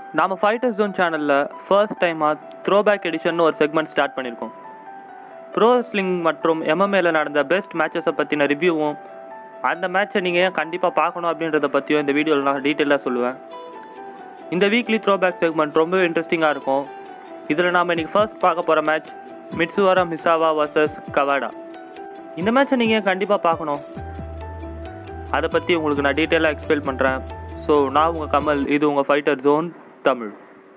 நாம fighter zone சேனலில் first டைமாக த்ரோபேக் எடிஷன் ஒரு செக்மெண்ட் ஸ்டார்ட் பண்ணியிருக்கோம் ப்ரோ ரெஸ்லிங் மற்றும் எம்எம்ஏல நடந்த பெஸ்ட் மேட்சஸை பற்றின ரிவ்யூவும் அந்த மேட்சை நீங்கள் ஏன் கண்டிப்பாக பார்க்கணும் அப்படின்றத பற்றியும் இந்த வீடியோவில் நான் டீட்டெயிலாக சொல்லுவேன் இந்த வீக்லி த்ரோபேக் செக்மெண்ட் ரொம்பவே இன்ட்ரெஸ்டிங்காக இருக்கும் இதில் நாம் இன்னைக்கு ஃபர்ஸ்ட் பார்க்க போகிற மேட்ச் மிட்சுவாரா மிசாவா வர்சஸ் கவாடா இந்த மேட்சை நீங்கள் கண்டிப்பாக பார்க்கணும் அதை பற்றி உங்களுக்கு நான் டீட்டெயிலாக எக்ஸ்பிளைன் பண்ணுறேன் ஸோ நான் உங்கள் கமல் இது உங்கள் fighter zone Tamil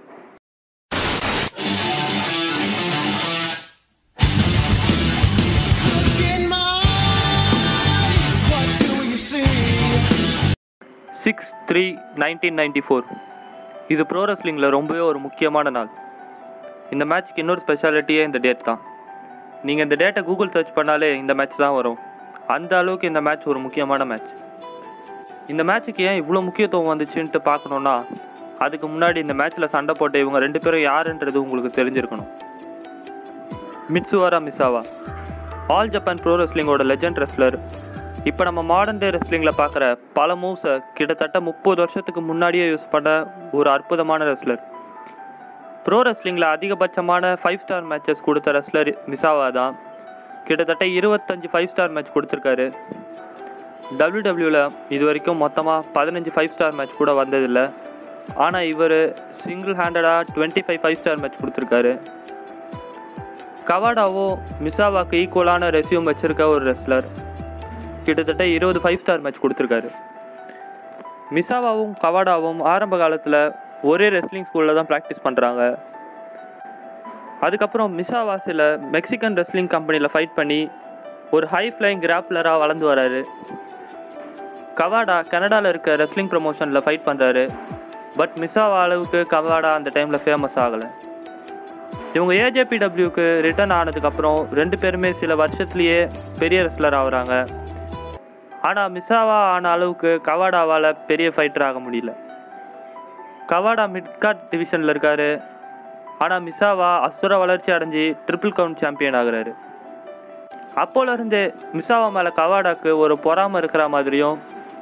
in my eyes, what do you see? Six three nineteen ninety four இது ப்ரோ ரெஸ்லிங்கில் ரொம்பவே ஒரு முக்கியமான நாள் இந்த மேட்ச்க்கு இன்னொரு ஸ்பெஷாலிட்டியே இந்த டேட் தான் நீங்கள் இந்த டேட்டை கூகுள் சர்ச் பண்ணாலே இந்த மேட்ச் தான் வரும் அந்த அளவுக்கு இந்த மேட்ச் ஒரு முக்கியமான மேட்ச் இந்த மேட்ச்சுக்கு ஏன் இவ்வளோ முக்கியத்துவம் வந்துச்சுன்ட்டு பார்க்கணுன்னா அதுக்கு முன்னாடி இந்த மேட்ச்சில் சண்டை போட்ட இவங்க ரெண்டு பேரும் யாருன்றது உங்களுக்கு தெரிஞ்சிருக்கணும் Mitsuharu Misawa all Japan pro ரெஸ்லிங்கோட லெஜண்ட் ரெஸ்லர் இப்போ நம்ம மாடர்ன் டே ரெஸ்லிங்கில் பார்க்குற பல மூவ்ஸை கிட்டத்தட்ட முப்பது வருஷத்துக்கு முன்னாடியே யூஸ் பண்ண ஒரு அற்புதமான ரெஸ்லர் ப்ரோ ரெஸ்லிங்கில் அதிகபட்சமான ஃபைவ் ஸ்டார் மேட்சஸ் கொடுத்த ரெஸ்லர் மிசாவா தான் கிட்டத்தட்ட இருபத்தஞ்சு ஃபைவ் ஸ்டார் மேட்ச் கொடுத்துருக்காரு டபிள்யூடபிள்யூவில் இது வரைக்கும் மொத்தமாக பதினஞ்சு ஃபைவ் ஸ்டார் மேட்ச் கூட வந்ததில்லை ஆனால் இவர் சிங்கிள் ஹேண்டடாக twenty five five star match கொடுத்துருக்காரு கவாடாவோ மிசாவாக்கு ஈக்குவலான ரெஸ்யூம் வச்சிருக்க ஒரு ரெஸ்லர் கிட்டத்தட்ட இருபது ஃபைவ் ஸ்டார் மேட்ச் கொடுத்துருக்காரு மிசாவாவும் கவாடாவும் ஆரம்ப காலத்தில் ஒரே ரெஸ்லிங் ஸ்கூலில் தான் ப்ராக்டிஸ் பண்ணுறாங்க அதுக்கப்புறம் மிசாவா சில மெக்சிகன் ரெஸ்லிங் கம்பெனியில் ஃபைட் பண்ணி ஒரு ஹை ஃப்ளைங் கிராப்லராக வளர்ந்து வராரு கவாடா கனடாவில் இருக்க ரெஸ்லிங் ப்ரமோஷனில் ஃபைட் பண்ணுறாரு பட் மிசாவா அளவுக்கு கவாடா அந்த டைமில் ஃபேமஸ் ஆகலை இவங்க ஏஜேபிடபிள்யூக்கு ரிட்டர்ன் ஆனதுக்கப்புறம் ரெண்டு பேருமே சில வருஷத்துலேயே பெரிய ரெஸ்லர் ஆகுறாங்க ஆனால் மிசாவா ஆன அளவுக்கு கவாடாவால் பெரிய ஃபைட்டர் ஆக முடியல கவாடா மிட்கார்ட் டிவிஷனில் இருக்காரு ஆனால் மிசாவா அசுர வளர்ச்சி அடைஞ்சு ட்ரிபிள் கவுண்ட் சாம்பியன் ஆகுறாரு அப்போல இருந்தே மிசாவா மேலே கவாடாக்கு ஒரு பொறாமை இருக்கிற மாதிரியும்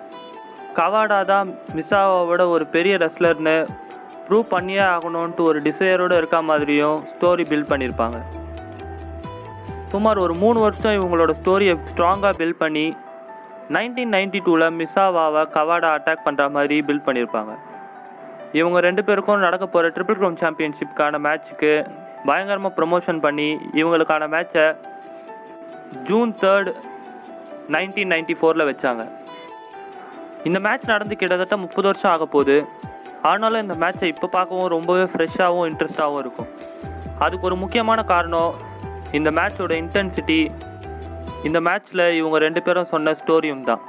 கவாடா தான் மிசாவாவோட ஒரு பெரிய ரெஸ்லர்னு ப்ரூவ் பண்ணியே ஆகணும்ன்ட்டு ஒரு டிசையரோடு இருக்க மாதிரியும் ஸ்டோரி பில்ட் பண்ணியிருப்பாங்க சுமார் ஒரு மூணு வருஷம் இவங்களோட ஸ்டோரியை ஸ்ட்ராங்காக பில்ட் பண்ணி நைன்டீன் நைன்டி டூவில் மிசாவாவை கவாடா அட்டாக் பண்ணுற மாதிரி பில்ட் பண்ணியிருப்பாங்க இவங்க ரெண்டு பேருக்கும் நடக்க போகிற ட்ரிபிள் கிரவுண்ட் சாம்பியன்ஷிப்கான மேட்ச்சுக்கு பயங்கரமாக ப்ரொமோஷன் பண்ணி இவங்களுக்கான மேட்சை ஜூன் தேர்ட் நைன்டீன் நைன்டி ஃபோரில் வச்சாங்க இந்த மேட்ச் நடந்து கிட்டத்தட்ட முப்பது வருஷம் ஆக போகுது ஆனாலும் இந்த மேட்சை இப்போ பார்க்கவும் ரொம்பவே ஃப்ரெஷ்ஷாகவும் இன்ட்ரெஸ்டாகவும் இருக்கும் அதுக்கு ஒரு முக்கியமான காரணம் இந்த மேட்சோட இன்டென்சிட்டி இந்த மேட்ச்சில் இவங்க ரெண்டு பேரும் சொன்ன ஸ்டோரியும் தான்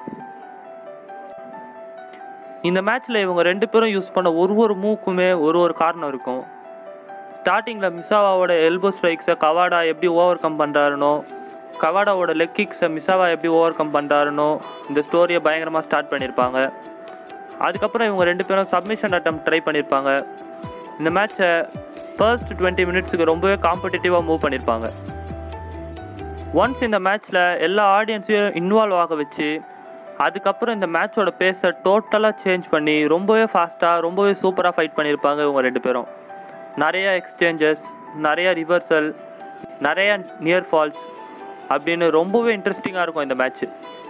இந்த மேட்ச்சில் இவங்க ரெண்டு பேரும் யூஸ் பண்ண ஒரு ஒரு மூவுக்குமே ஒரு ஒரு காரணம் இருக்கும் ஸ்டார்டிங்கில் மிசாவாவோட எல்போ ஸ்ட்ரைக்ஸை கவாடா எப்படி ஓவர் கம் பண்ணுறாருனோ கவாடாவோட லெக் கிக்ஸை மிசாவா எப்படி ஓவர் கம் பண்ணுறாருனோ இந்த ஸ்டோரியை பயங்கரமாக ஸ்டார்ட் பண்ணியிருப்பாங்க அதுக்கப்புறம் இவங்க ரெண்டு பேரும் சப்மிஷன் அட்டம் ட்ரை பண்ணியிருப்பாங்க இந்த மேட்சை ஃபர்ஸ்ட் டுவெண்ட்டி மினிட்ஸுக்கு ரொம்பவே காம்படிட்டிவாக மூவ் பண்ணியிருப்பாங்க ஒன்ஸ் இந்த மேட்ச்சில் எல்லா ஆடியன்ஸையும் இன்வால்வ் ஆக வச்சு அதுக்கப்புறம் இந்த மேட்சோட பேஸை டோட்டலாக சேஞ்ச் பண்ணி ரொம்பவே ஃபாஸ்ட்டாக ரொம்பவே சூப்பராக ஃபைட் பண்ணியிருப்பாங்க இவங்க ரெண்டு பேரும் நிறைய எக்ஸ்சேஞ்சஸ் நிறைய ரிவர்சல் நிறைய நியர் ஃபால்ஸ் அப்படின்னு ரொம்பவே இன்ட்ரெஸ்டிங்காக இருக்கும் இந்த மேட்ச்சு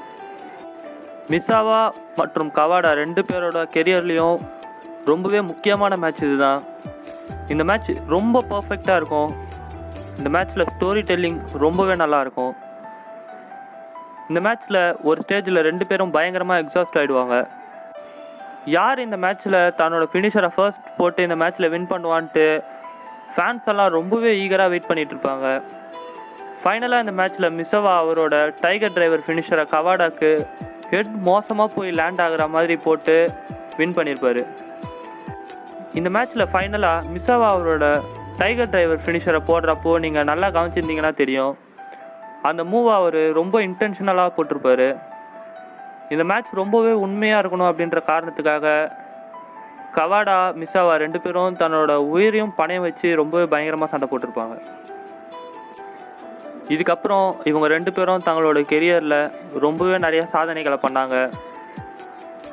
மிசாவா மற்றும் கவாடா ரெண்டு பேரோட கெரியர்லேயும் ரொம்பவே முக்கியமான மேட்ச் இதுதான் இந்த மேட்ச் ரொம்ப பர்ஃபெக்டாக இருக்கும் இந்த மேட்ச்சில் ஸ்டோரி டெல்லிங் ரொம்பவே நல்லா இருக்கும் இந்த மேட்ச்சில் ஒரு ஸ்டேஜில் ரெண்டு பேரும் பயங்கரமாக எக்ஸாஸ்ட் ஆகிடுவாங்க யார் இந்த மேட்ச்சில் தன்னோட ஃபினிஷரை ஃபர்ஸ்ட் போட்டு இந்த மேட்ச்சில் வின் பண்ணுவான்ட்டு ஃபேன்ஸ் எல்லாம் ரொம்பவே ஈகராக வெயிட் பண்ணிட்டு இருப்பாங்க ஃபைனலாக இந்த மேட்ச்சில் மிசவா அவரோட டைகர் டிரைவர் ஃபினிஷரை கவாடாக்கு ஹெட் மோசமாக போய் லேண்ட் ஆகுற மாதிரி போட்டு வின் பண்ணியிருப்பாரு இந்த மேட்ச்சில் ஃபைனலாக மிசாவா அவரோட டைகர் டிரைவர் ஃபினிஷரை போடுறப்போ நீங்கள் நல்லா கவனிச்சிருந்தீங்கன்னா தெரியும் அந்த மூவ் அவர் ரொம்ப இன்டென்ஷனலாக போட்டிருப்பாரு இந்த மேட்ச் ரொம்பவே உண்மையாக இருக்கணும் அப்படின்ற காரணத்துக்காக கவாடா மிசாவா ரெண்டு பேரும் தன்னோட உயிரையும் பணையம் வச்சு ரொம்பவே பயங்கரமாக சண்டை போட்டிருப்பாங்க இதுக்கப்புறம் இவங்க ரெண்டு பேரும் தங்களோட கெரியரில் ரொம்பவே நிறைய சாதனைகளை பண்ணாங்க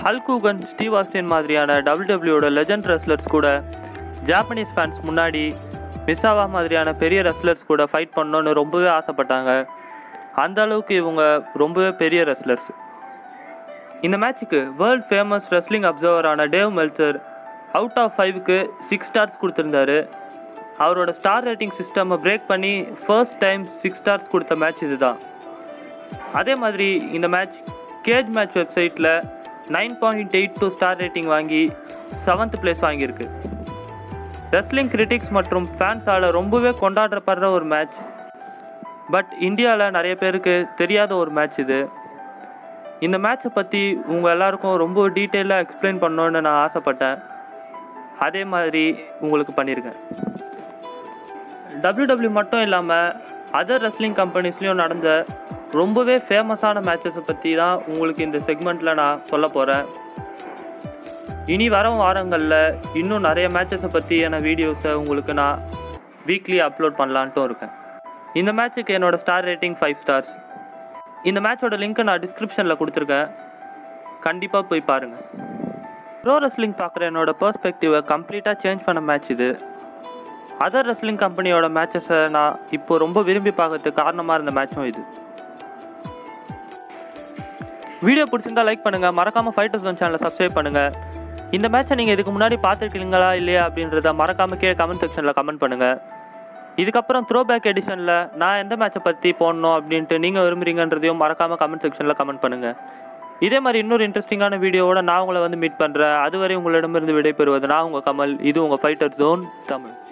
ஹல்கூகன் ஸ்டீவ் ஆஸ்டின் மாதிரியான டபிள்யூடபிள்யூட லெஜண்ட் ரெஸ்லர்ஸ் கூட ஜாப்பனீஸ் ஃபேன்ஸ் முன்னாடி மிசாவா மாதிரியான பெரிய ரெஸ்லர்ஸ் கூட ஃபைட் பண்ணணும்னு ரொம்பவே ஆசைப்பட்டாங்க அந்த அளவுக்கு இவங்க ரொம்பவே பெரிய ரெஸ்லர்ஸ் இந்த மேட்ச்சுக்கு வேர்ல்ட் ஃபேமஸ் ரெஸ்லிங் அப்சர்வரான டேவ் மெல்சர் அவுட் ஆஃப் ஃபைவ்க்கு சிக்ஸ் ஸ்டார்ஸ் கொடுத்துருந்தாரு அவரோட ஸ்டார் ரேட்டிங் சிஸ்டமை பிரேக் பண்ணி ஃபர்ஸ்ட் டைம் சிக்ஸ் ஸ்டார்ஸ் கொடுத்த மேட்ச் இதுதான் அதே மாதிரி இந்த மேட்ச் கேஜ் மேட்ச் வெப்சைட்டில் nine point eight two star rating வாங்கி செவன்த் பிளேஸ் வாங்கியிருக்கு ரெஸ்லிங் கிரிட்டிக்ஸ் மற்றும் ஃபேன்ஸால் ரொம்பவே கொண்டாடப்படுற ஒரு மேட்ச் பட் இந்தியாவில் நிறைய பேருக்கு தெரியாத ஒரு மேட்ச் இது இந்த மேட்ச்சை பற்றி உங்கள் எல்லாருக்கும் ரொம்ப டீட்டெயிலாக எக்ஸ்பிளைன் பண்ணணுன்னு நான் ஆசைப்பட்டேன் அதே மாதிரி உங்களுக்கு பண்ணியிருக்கேன் டபிள்யூ மட்டும் இல்லாமல் அதர் ரெஸ்லிங் கம்பெனிஸ்லேயும் நடந்த ரொம்பவே ஃபேமஸான மேட்சஸை பற்றி தான் உங்களுக்கு இந்த செக்மெண்ட்டில் நான் சொல்ல போகிறேன் இனி வரும் வாரங்களில் இன்னும் நிறைய மேட்சஸை பற்றியான வீடியோஸை உங்களுக்கு நான் வீக்லி அப்லோட் பண்ணலான்ட்டும் இருக்கேன் இந்த மேட்ச்சுக்கு என்னோட ஸ்டார் ரேட்டிங் ஃபைவ் ஸ்டார்ஸ் இந்த மேட்சோட லிங்க்கை நான் டிஸ்கிரிப்ஷனில் கொடுத்துருக்கேன் கண்டிப்பாக போய் பாருங்கள் ப்ரோ ரெஸ்லிங் பார்க்குற என்னோட பெர்ஸ்பெக்டிவை கம்ப்ளீட்டாக சேஞ்ச் பண்ண மேட்ச் இது அதர் ரெஸ்லிங் கம்பெனியோட மேட்சஸை நான் இப்போ ரொம்ப விரும்பி பார்க்கறதுக்கு காரணமாக இருந்த மேட்சும் இது வீடியோ பிடிச்சிருந்தா லைக் பண்ணுங்க மறக்காம ஃபைட்டர்ஸ் ஒன் சேனலை சப்ஸ்கிரைப் பண்ணுங்க இந்த மேட்சை நீங்க இதுக்கு முன்னாடி பார்த்துருக்கீங்களா இல்லையா அப்படின்றத மறக்காம கீழே கமெண்ட் செக்ஷன்ல கமெண்ட் பண்ணுங்க இதுக்கப்புறம் த்ரோ பேக் எடிஷன்ல நான் எந்த மேட்சை பத்தி போடணும் அப்படின்ட்டு நீங்க விரும்புறீங்கன்றதையும் மறக்காம கமெண்ட் செக்ஷன்ல கமெண்ட் பண்ணுங்க இதே மாதிரி இன்னொரு இன்ட்ரெஸ்டிங்கான வீடியோவோட நான் உங்களை வந்து மீட் பண்றேன் அதுவரை உங்களிடமிருந்து விடைபெறுவது நான் உங்க கமல் இது உங்க ஃபைட்டர் ஜோன் தமிழ்